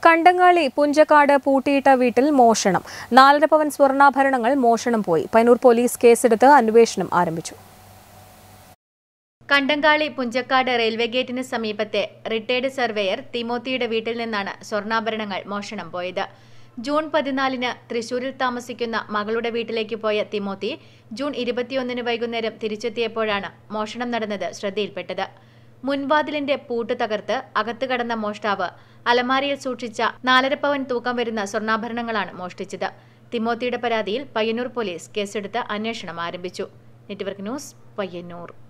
കണ്ടങ്ങാളി പുഞ്ചക്കാട് പൂട്ടിയിട്ട വീട്ടിൽ മോഷണം നാലര പവൻ സ്വർണ്ണാഭരണങ്ങൾ മോഷണം പോയി പൈനൂർ പോലീസ് കേസെടുത്ത് അന്വേഷണം ആരംഭിച്ചു കണ്ടങ്കാളി പുഞ്ചക്കാട് റെയിൽവേ ഗേറ്റിന് സമീപത്തെ റിട്ടയർഡ് സർവേയർ തിമോത്തിയുടെ വീട്ടിൽ നിന്നാണ് സ്വർണ്ണാഭരണങ്ങൾ മോഷണം പോയത് ജൂൺ പതിനാലിന് തൃശൂരിൽ താമസിക്കുന്ന മകളുടെ വീട്ടിലേക്ക് പോയ തിമോത്തി ജൂൺ ഇരുപത്തിയൊന്നിന് വൈകുന്നേരം തിരിച്ചെത്തിയപ്പോഴാണ് മോഷണം നടന്നത് ശ്രദ്ധയിൽപ്പെട്ടത് മുൻവാതിലിന്റെ പൂട്ട് തകർത്ത് അകത്ത് കടന്ന മോഷ്ടാവ് അലമാരിയിൽ സൂക്ഷിച്ച നാലര പവൻ തൂക്കം വരുന്ന സ്വർണ്ണാഭരണങ്ങളാണ് മോഷ്ടിച്ചത് തിമോത്തിയുടെ പരാതിയിൽ പയ്യന്നൂർ പോലീസ് കേസെടുത്ത് അന്വേഷണം ആരംഭിച്ചു നെറ്റ്വർക്ക് ന്യൂസ് പയ്യന്നൂർ